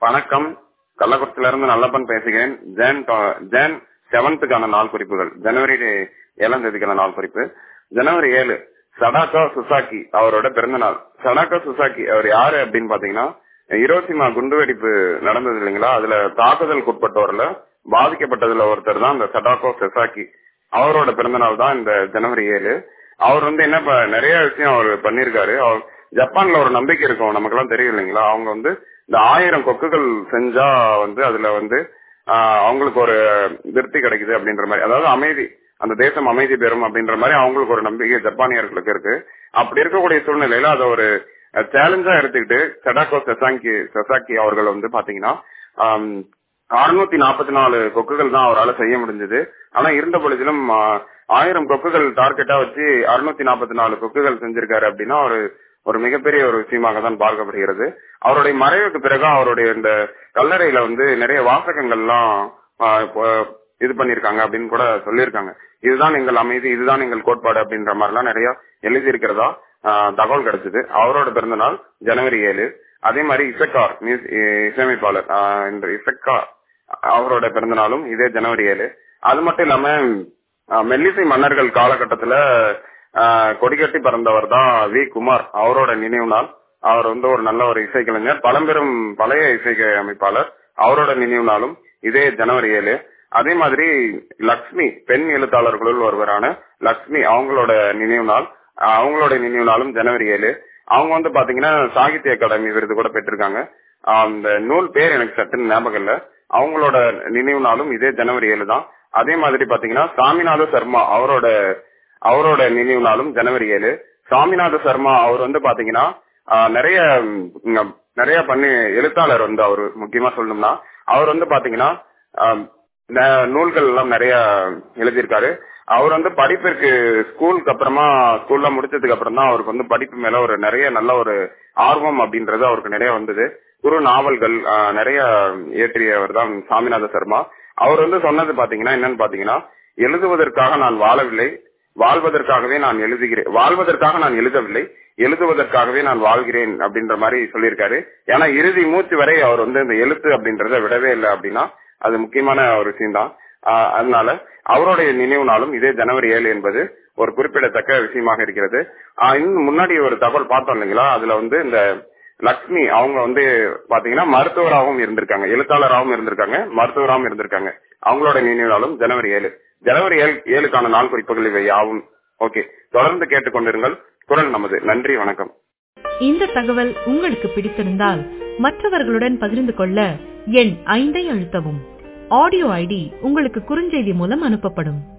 வணக்கம் கள்ளக்குறிச்சியில இருந்து நல்லப்பன் பேசுகிறேன் ஜேன் டொ- ஜேன் செவன்த்துக்கான நாள் குறிப்புகள் ஜனவரி ஏழாம் தேதிக்கான நாள் குறிப்பு ஜனவரி ஏழு சடாகா சுசாக்கி அவரோட பிறந்த நாள் சடாகா சுசாக்கி அவர் யாரு அப்படின்னு பாத்தீங்கன்னா ஹிரோஷிமா குண்டுவெடிப்பு நடந்தது இல்லைங்களா அதுல தாக்குதலுக்கு உட்பட்டவர்ல பாதிக்கப்பட்டதுல ஒருத்தர் தான் இந்த சடாகோ செசாக்கி அவரோட பிறந்த நாள் தான் இந்த ஜனவரி ஏழு அவர் வந்து என்ன ப- நிறைய விஷயம் அவர் பண்ணிருக்காரு அவர் ஜப்பான்ல ஒரு நம்பிக்கை இருக்கும் நமக்கு எல்லாம் தெரியும் இல்லைங்களா அவங்க வந்து இந்த ஆயிரம் கொக்குகள் செஞ்சா வந்து அதுல வந்து ஆஹ், அவங்களுக்கு ஒரு திருப்தி கிடைக்குது அப்படின்ற மாதிரி அதாவது அமைதி அந்த தேசம் அமைதி பெறும் அப்படின்ற மாதிரி அவங்களுக்கு ஒரு நம்பிக்கை ஜப்பானியர்களுக்கு இருக்கு அப்படி இருக்கக்கூடிய சூழ்நிலையில அதை ஒரு சேலஞ்சா எடுத்துக்கிட்டு செடாக்கோ செசாங்கி செசாக்கி அவர்கள் வந்து பாத்தீங்கன்னா அறுநூத்தி நாற்பத்தி நாலு கொக்குகள் தான் அவரால் செய்ய முடிஞ்சது ஆனா இருந்த பொழுதிலும் ஆ, ஆயிரம் கொக்குகள் டார்கெட்டா வச்சு அறுநூத்தி நாற்பத்தி நாலு கொக்குகள் செஞ்சிருக்காரு அப்படின்னா ஒரு ஒரு மிகப்பெரிய ஒரு விஷயமாக தான் பார்க்கப்படுகிறது அவருடைய மறைவுக்கு பிறகு அவருடைய இந்த கல்லறையில வந்து நிறைய வாசகங்கள்லாம் ஆ, இப்போ இது பண்ணிருக்காங்க அப்படின்னு கூட சொல்லியிருக்காங்க இதுதான் எங்கள் அமைதி இதுதான் எங்கள் கோட்பாடு அப்படின்ற மாதிரிலாம் நிறைய எழுதி இருக்கிறதா தகவல் கிடைச்சது அவரோட பிறந்த நாள் ஜனவரி ஏழு அதே மாதிரி இசக்கார் மியூஸ்- இசையமைப்பாளர் ஆ, இந்த இசக்கார் அவரோட பிறந்த நாளும் இதே ஜனவரி ஏழு அது மட்டும் இல்லாம ஆ, மெல்லிசை மன்னர்கள் காலகட்டத்துல ஆ, கொடிகட்டி பறந்தவர் தான் வி குமார் அவரோட நினைவு நாள் அவர் வந்து ஒரு நல்ல ஒரு இசைக்கலைஞர் பழம்பெரும் பழைய இசை அமைப்பாளர் அவரோட நினைவு நாளும் இதே ஜனவரி ஏழு அதே மாதிரி லக்ஷ்மி பெண் எழுத்தாளர்களுள் ஒருவரான லக்ஷ்மி அவங்களோட நினைவு நாள் ஆஹ் அவங்களோட நினைவு நாளும் ஜனவரி ஏழு அவங்க வந்து பாத்தீங்கன்னா சாகித்ய அகாடமி விருது கூட பெற்றிருக்காங்க ஆஹ் அந்த நூல் பேர் எனக்கு சட்டுன்னு ஞாபகம் இல்ல அவங்களோட நினைவு நாளும் இதே ஜனவரி ஏழு தான் அதே மாதிரி பாத்தீங்கன்னா சாமிநாத சர்மா அவரோட அவரோட நினைவு நாளும் ஜனவரி ஏழு சாமிநாத சர்மா அவர் வந்து பாத்தீங்கன்னா ஆஹ் நிறைய ம், நிறைய பண்ணி எழுத்தாளர் வந்து அவர் முக்கியமா சொல்லணும்னா அவர் வந்து பாத்தீங்கன்னா ஆஹ் ந- நூல்கள் எல்லாம் நிறைய எழுதியிருக்காரு அவர் வந்து படிப்பிற்கு ஸ்கூலுக்கு அப்புறமா ஸ்கூல்ல முடிச்சதுக்கு அப்புறம் தான் அவருக்கு வந்து படிப்பு மேல ஒரு நிறைய நல்ல ஒரு ஆர்வம் அப்படின்றது அவருக்கு நிறைய வந்தது குறு நாவல்கள் ஆஹ், நிறைய இயற்றியவர் தான் சாமிநாத சர்மா அவர் வந்து சொன்னது பாத்தீங்கன்னா என்னன்னு பாத்தீங்கன்னா எழுதுவதற்காக நான் வாழவில்லை வாழ்வதற்காகவே நான் எழுதுகிறேன் வாழ்வதற்காக நான் எழுதவில்லை எழுதுவதற்காகவே நான் வாழ்கிறேன் அப்படின்ற மாதிரி சொல்லியிருக்காரு ஏன்னா இறுதி மூச்சு வரை அவர் வந்து இந்த எழுத்து அப்படின்றத விடவே இல்லை அப்படின்னா அது முக்கியமான ஒரு விஷயம் தான் அதனால அவருடைய நினைவு நாளும் இதே ஜனவரி ஏழு என்பது ஒரு குறிப்பிடத்தக்க விஷயமாக இருக்கிறது ஆஹ் இன்னும் முன்னாடி ஒரு தகவல் பார்த்தோம் இல்லைங்களா அதுல வந்து இந்த லக்ஷ்மி அவங்க வந்து பாத்தீங்கன்னா மருத்துவராகவும் இருந்திருக்காங்க எழுத்தாளராகவும் இருந்திருக்காங்க மருத்துவராகவும் இருந்திருக்காங்க அவங்களோட நினைவு நாளும் ஜனவரி ஏழு ஜனவரி ஏழு ஏழுக்கான நாள் குறிப்புகள் இவை யாவும் ஓகே தொடர்ந்து கேட்டுக்கொண்டிருங்கள் குரல் நமது நன்றி வணக்கம் இந்த தகவல் உங்களுக்கு பிடித்திருந்தால் மற்றவர்களுடன் பகிர்ந்து கொள்ள எண் ஐந்தை அழுத்தவும் ஆடியோ ஐடி உங்களுக்கு குறுஞ்செய்தி மூலம் அனுப்பப்படும்